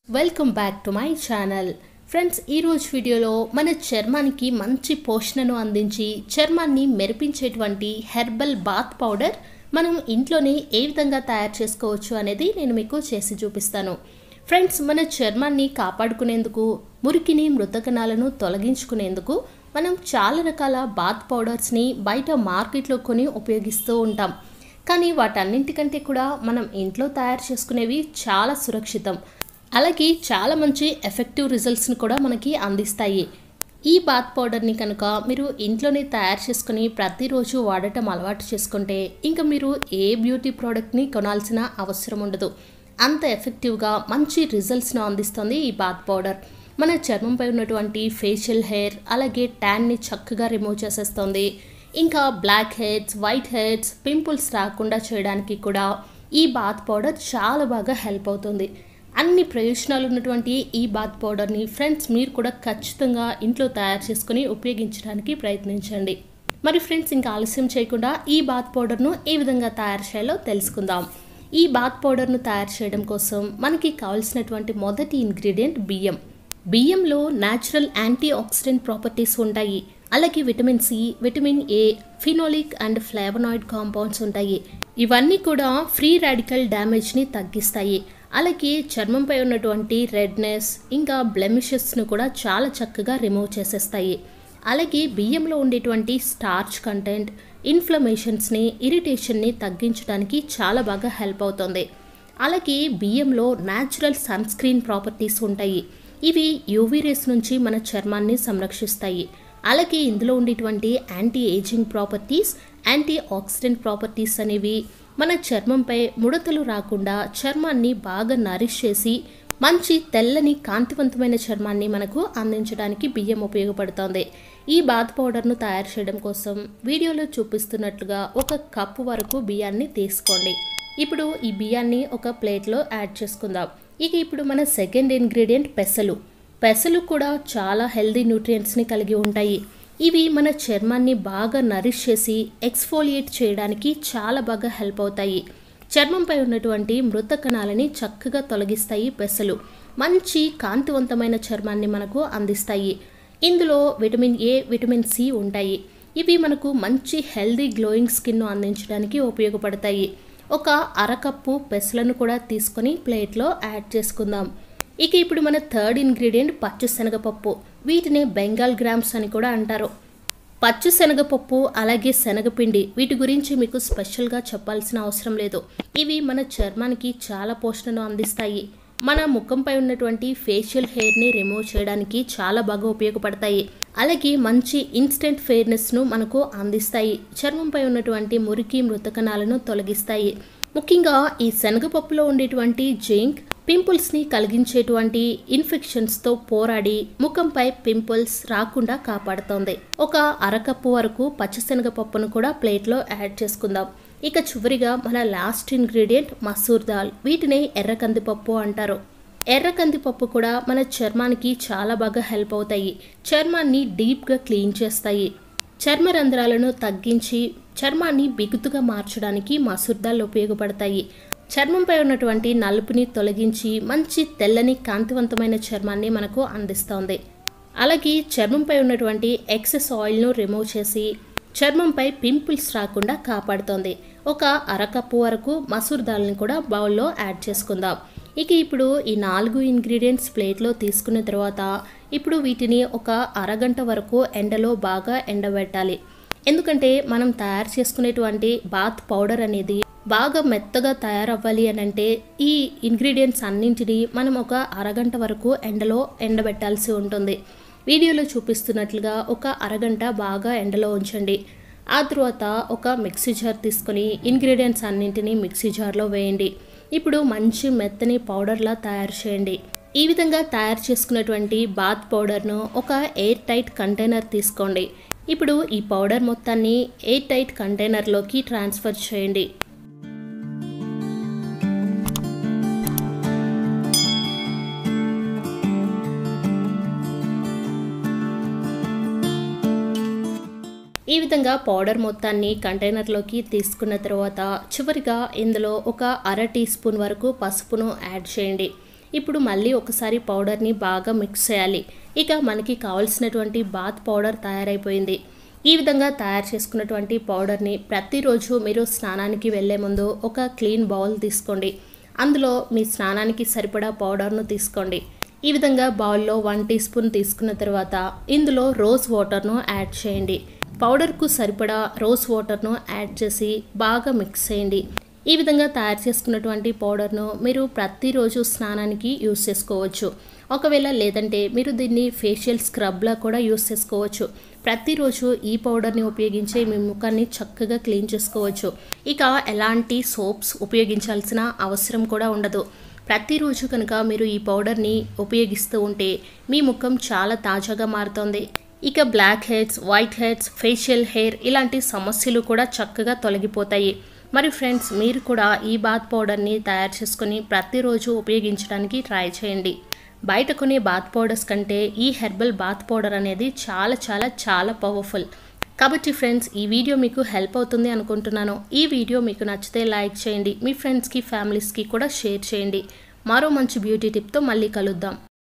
welcome back to my channel friends ఈరోజు వీడియోలో మన చర్మానికి మంచి పోషణను అందించి చర్మాన్ని మెరిపించేటువంటి హెర్బల్ బాత్ పౌడర్ మనం ఇంట్లోనే ఏ విధంగా తయారు చేసుకోవచ్చు అనేది నేను మీకు చేసి చూపిస్తాను ఫ్రెండ్స్ మన చర్మాన్ని కాపాడుకునేందుకు మురికిని మృతకణాలను తొలగించుకునేందుకు మనం చాలా రకాల బాత్ పౌడర్స్ని బయట మార్కెట్లో కొని ఉపయోగిస్తూ ఉంటాం కానీ వాటన్నింటికంటే కూడా మనం ఇంట్లో తయారు చేసుకునేవి చాలా సురక్షితం అలాగే చాలా మంచి ఎఫెక్టివ్ రిజల్ట్స్ని కూడా మనకి అందిస్తాయి ఈ బాత్ పౌడర్ని కనుక మీరు ఇంట్లోనే తయారు చేసుకుని ప్రతిరోజు వాడటం అలవాటు చేసుకుంటే ఇంకా మీరు ఏ బ్యూటీ ప్రోడక్ట్ని కొనాల్సిన అవసరం ఉండదు అంత ఎఫెక్టివ్గా మంచి రిజల్ట్స్ను అందిస్తుంది ఈ బాత్ పౌడర్ మన చర్మంపై ఉన్నటువంటి ఫేషియల్ హెయిర్ అలాగే ట్యాన్ని చక్కగా రిమూవ్ చేసేస్తుంది ఇంకా blackheads whiteheads pimples రాకుండా చేయడానికి కూడా ఈ బాత్ పౌడర్ చాలా బాగా హెల్ప్ అవుతుంది అన్ని ప్రయోజనాలు ఉన్నటువంటి ఈ బాత్ పౌడర్ని ఫ్రెండ్స్ మీరు కూడా ఖచ్చితంగా ఇంట్లో తయారు చేసుకుని ఉపయోగించడానికి ప్రయత్నించండి మరి ఫ్రెండ్స్ ఇంకా ఆలస్యం చేయకుండా ఈ బాత్ పౌడర్ను ఏ విధంగా తయారు చేయాలో తెలుసుకుందాం ఈ బాత్ పౌడర్ను తయారు చేయడం కోసం మనకి కావాల్సినటువంటి మొదటి ఇంగ్రీడియంట్ బియ్యం బియ్యంలో న్యాచురల్ యాంటీ ఆక్సిడెంట్ ప్రాపర్టీస్ ఉంటాయి అలాగే vitamin C vitamin A phenolic and flavonoid compounds ఉంటాయి ఇవన్నీ కూడా ఫ్రీ రాడికల్ డ్యామేజ్ని తగ్గిస్తాయి అలాగే చర్మంపై ఉన్నటువంటి రెడ్నెస్ ఇంకా బ్లెమిషెస్ను కూడా చాలా చక్కగా రిమూవ్ చేసేస్తాయి అలాగే బియ్యంలో ఉండేటువంటి స్టార్చ్ కంటెంట్ ఇన్ఫ్లమేషన్స్ని ఇరిటేషన్ని తగ్గించడానికి చాలా బాగా హెల్ప్ అవుతుంది అలాగే బియ్యంలో న్యాచురల్ సన్ స్క్రీన్ ప్రాపర్టీస్ ఉంటాయి ఇవి యూవీ రేస్ నుంచి మన చర్మాన్ని సంరక్షిస్తాయి అలాగే ఇందులో ఉండేటువంటి anti ageing properties antioxidant properties అనేవి మన చర్మంపై ముడతలు రాకుండా చర్మాన్ని బాగా నరిష్ చేసి మంచి తెల్లని కాంతివంతమైన చర్మాన్ని మనకు అందించడానికి బియ్యం ఉపయోగపడుతోంది ఈ బాత్ పౌడర్ను తయారు చేయడం కోసం వీడియోలో చూపిస్తున్నట్లుగా ఒక కప్పు వరకు బియ్యాన్ని తీసుకోండి ఇప్పుడు ఈ బియ్యాన్ని ఒక ప్లేట్లో యాడ్ చేసుకుందాం ఇక ఇప్పుడు మన సెకండ్ ఇంగ్రీడియంట్ పెసలు పెసలు కూడా చాలా హెల్దీ న్యూట్రియంట్స్ని కలిగి ఉంటాయి ఇవి మన చర్మాన్ని బాగా నరిష్ చేసి ఎక్స్ఫోలియేట్ చేయడానికి చాలా బాగా హెల్ప్ అవుతాయి చర్మంపై ఉన్నటువంటి మృత కణాలని చక్కగా తొలగిస్తాయి పెసలు మంచి కాంతివంతమైన చర్మాన్ని మనకు అందిస్తాయి ఇందులో విటమిన్ ఏ విటమిన్ సి ఉంటాయి ఇవి మనకు మంచి హెల్దీ గ్లోయింగ్ స్కిన్ను అందించడానికి ఉపయోగపడతాయి ఒక అరకప్పు పెసలను కూడా తీసుకొని ప్లేట్లో యాడ్ చేసుకుందాం ఇక ఇప్పుడు మన థర్డ్ ఇంగ్రీడియంట్ పచ్చిశనగపప్పు వీటిని బెంగాల్ గ్రామ్స్ అని కూడా అంటారు పచ్చి శనగపప్పు అలాగే శనగపిండి వీటి గురించి మీకు స్పెషల్గా చెప్పాల్సిన అవసరం లేదు ఇవి మన చర్మానికి చాలా పోషణను అందిస్తాయి మన ముఖంపై ఉన్నటువంటి ఫేషియల్ హెయిర్ని రిమూవ్ చేయడానికి చాలా బాగా ఉపయోగపడతాయి అలాగే మంచి ఇన్స్టెంట్ ఫెయిర్నెస్ను మనకు అందిస్తాయి చర్మంపై ఉన్నటువంటి మురికి మృతకణాలను తొలగిస్తాయి ముఖ్యంగా ఈ శనగపప్పులో ఉండేటువంటి జింక్ పింపుల్స్ని కలిగించేటువంటి ఇన్ఫెక్షన్స్తో పోరాడి ముఖంపై పింపుల్స్ రాకుండా కాపాడుతోంది ఒక అరకప్పు వరకు పచ్చిశనగపప్పును కూడా ప్లేట్లో యాడ్ చేసుకుందాం ఇక చివరిగా మన లాస్ట్ ఇంగ్రీడియంట్ మసూర్ దాల్ వీటిని ఎర్ర కందిపప్పు అంటారు ఎర్ర కందిపప్పు కూడా మన చర్మానికి చాలా బాగా హెల్ప్ అవుతాయి చర్మాన్ని డీప్గా క్లీన్ చేస్తాయి చర్మ రంధ్రాలను తగ్గించి చర్మాన్ని బిగుతుగా మార్చడానికి మసూర్ దాల్ ఉపయోగపడతాయి చర్మంపై ఉన్నటువంటి నలుపుని తొలగించి మంచి తెల్లని కాంతివంతమైన చర్మాన్ని మనకు అందిస్తోంది అలాగే చర్మంపై ఉన్నటువంటి ఎక్సెస్ ఆయిల్ను రిమూవ్ చేసి చర్మంపై పింపుల్స్ రాకుండా కాపాడుతోంది ఒక అరకప్పు వరకు మసూర్ దాల్ని కూడా బౌల్లో యాడ్ చేసుకుందాం ఇక ఇప్పుడు ఈ నాలుగు ఇంగ్రీడియంట్స్ ప్లేట్లో తీసుకున్న తర్వాత ఇప్పుడు వీటిని ఒక అరగంట వరకు ఎండలో బాగా ఎండబెట్టాలి ఎందుకంటే మనం తయారు చేసుకునేటువంటి బాత్ పౌడర్ అనేది బాగా మెత్తగా తయారవ్వాలి అని అంటే ఈ ఇంగ్రీడియంట్స్ అన్నింటినీ మనం ఒక అరగంట వరకు ఎండలో ఎండబెట్టాల్సి ఉంటుంది వీడియోలో చూపిస్తున్నట్లుగా ఒక అరగంట బాగా ఎండలో ఉంచండి ఆ తర్వాత ఒక మిక్సీ జార్ తీసుకొని ఇంగ్రీడియంట్స్ అన్నింటినీ మిక్సీ జార్లో వేయండి ఇప్పుడు మంచి మెత్తని పౌడర్లా తయారు చేయండి ఈ విధంగా తయారు చేసుకున్నటువంటి బాత్ పౌడర్ను ఒక ఎయిర్ టైట్ కంటైనర్ తీసుకోండి ఇప్పుడు ఈ పౌడర్ మొత్తాన్ని ఎయిర్ టైట్ కంటైనర్లోకి ట్రాన్స్ఫర్ చేయండి ఈ విధంగా పౌడర్ మొత్తాన్ని కంటైనర్లోకి తీసుకున్న తర్వాత చివరిగా ఇందులో ఒక అర టీ స్పూన్ వరకు పసుపును యాడ్ చేయండి ఇప్పుడు మళ్ళీ ఒకసారి పౌడర్ని బాగా మిక్స్ చేయాలి ఇక మనకి కావలసినటువంటి బాత్ పౌడర్ తయారైపోయింది ఈ విధంగా తయారు చేసుకున్నటువంటి పౌడర్ని ప్రతిరోజు మీరు స్నానానికి వెళ్ళే ముందు ఒక క్లీన్ బౌల్ తీసుకోండి అందులో మీ స్నానానికి సరిపడా పౌడర్ను తీసుకోండి ఈ విధంగా బౌల్లో వన్ టీ స్పూన్ తీసుకున్న తర్వాత ఇందులో రోజ్ వాటర్ను యాడ్ చేయండి పౌడర్కు సరిపడా రోజ్ వాటర్ను యాడ్ చేసి బాగా మిక్స్ చేయండి ఈ విధంగా తయారు చేసుకున్నటువంటి పౌడర్ను మీరు ప్రతిరోజు స్నానానికి యూస్ చేసుకోవచ్చు ఒకవేళ లేదంటే మీరు దీన్ని ఫేషియల్ స్క్రబ్లా కూడా యూస్ చేసుకోవచ్చు ప్రతిరోజు ఈ పౌడర్ని ఉపయోగించి మీ ముఖాన్ని చక్కగా క్లీన్ చేసుకోవచ్చు ఇక ఎలాంటి సోప్స్ ఉపయోగించాల్సిన అవసరం కూడా ఉండదు ప్రతిరోజు కనుక మీరు ఈ పౌడర్ని ఉపయోగిస్తూ ఉంటే మీ ముఖం చాలా తాజాగా మారుతుంది ఇక black hairs white hairs facial hair ఇలాంటి సమస్యలు కూడా చక్కగా తొలగిపోతాయి మరి ఫ్రెండ్స్ మీరు కూడా ఈ బాత్ పౌడర్ని తయారు చేసుకొని ప్రతిరోజు ఉపయోగించడానికి ట్రై చేయండి బయట కొనే బాత్ పౌడర్స్ కంటే ఈ హెర్బల్ బాత్ పౌడర్ అనేది చాలా చాలా చాలా పవర్ఫుల్ కాబట్టి ఫ్రెండ్స్ ఈ వీడియో మీకు హెల్ప్ అవుతుంది అనుకుంటున్నాను ఈ వీడియో మీకు నచ్చితే లైక్ చేయండి మీ ఫ్రెండ్స్కి ఫ్యామిలీస్కి కూడా షేర్ చేయండి మరో మంచి బ్యూటీ టిప్తో మళ్ళీ కలుద్దాం